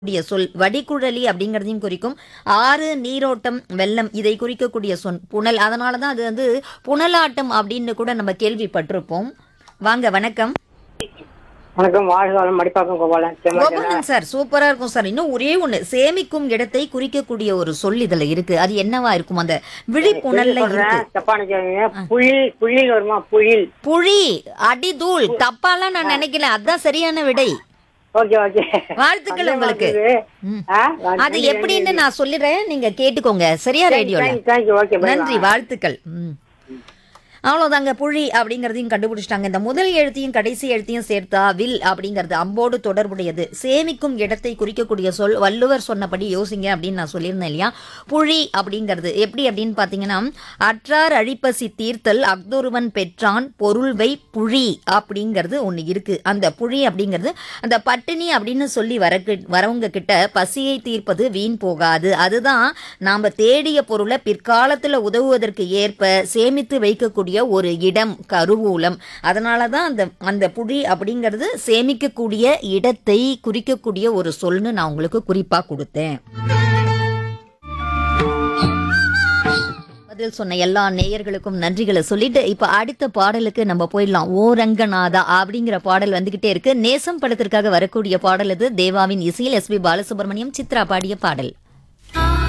கூடிய சொல் வடிகுழலி அப்படிங்கறதையும் குறிக்கும் ஆறு நீரோட்டம் வெள்ளம் இதை குறிக்கக்கூடிய சொல் புனல் அதனால தான் அது வந்து புனலாட்டம் அப்படின்னு கூட நம்ம கேள்விப்பட்டிருப்போம் வாங்க வணக்கம் வணக்கம் வாழ்வாளம் மடிப்பாக்கம் கோபாலன் கோபாலன் சார் சூப்பரா இருக்கும் சார் இன்னும் ஒரே ஒண்ணு சேமிக்கும் இடத்தை குறிக்கக்கூடிய ஒரு சொல் இதுல இருக்கு அது என்னவா இருக்கும் அந்த விழிப்புணர்ல இருக்கு தப்பா நினைக்காதீங்க புயல் புயல் வருமா புயல் புழி அடிதூள் தப்பாலாம் நான் நினைக்கல அதான் சரியான விடை ஓகே ஓகே வாழ்த்துக்கள் உங்களுக்கு ம். ஆ? அது எப்படின்னு நான் சொல்லிடுறேன் நீங்க கேட்டுக்கோங்க சரியா ரேடியோல தேங்க்யூ தேங்க்யூ ஓகே பை நன்றி வாழ்த்துக்கள் ம். அவ்வளவுதாங்க புழி அப்படிங்கறதையும் கண்டுபிடிச்சிட்டாங்க இந்த முதல் எழுத்தையும் கடைசி எழுத்தையும் சேர்த்தா வில் அப்படிங்கிறது அம்போடு தொடர்புடையது சேமிக்கும் இடத்தை குறிக்கக்கூடிய சொல் வள்ளுவர் சொன்னபடி யோசிங்க அப்படின்னு நான் சொல்லியிருந்தேன் இல்லையா புழி அப்படிங்கிறது எப்படி அப்படின்னு பாத்தீங்கன்னா அற்றார் அழிப்பசி தீர்த்தல் அக்தொருவன் பெற்றான் பொருள்வை புழி அப்படிங்கிறது ஒண்ணு இருக்கு அந்த புழி அப்படிங்கிறது அந்த பட்டினி அப்படின்னு சொல்லி வர வரவங்க கிட்ட பசியை தீர்ப்பது வீண் போகாது அதுதான் நாம தேடிய பொருளை பிற்காலத்துல உதவுவதற்கு ஏற்ப சேமித்து வைக்கக்கூடிய ஒரு இடம் கருவூலம் அதனால தான் அந்த அந்த புடி அப்படிங்கிறது சேமிக்கக்கூடிய இடத்தை குறிக்கக்கூடிய ஒரு சொல்னு நான் உங்களுக்கு குறிப்பா கொடுத்தேன் பதில் சொன்ன எல்லா நேயர்களுக்கும் நன்றிகளை சொல்லிட்டு இப்ப அடுத்த பாடலுக்கு நம்ம போயிடலாம் ஓ ரங்கநாதா அப்படிங்கிற பாடல் வந்துகிட்டே இருக்கு நேசம் படத்திற்காக வரக்கூடிய பாடல் இது தேவாவின் இசையில் எஸ் பி பாலசுப்ரமணியம் சித்ரா பாடிய பாடல்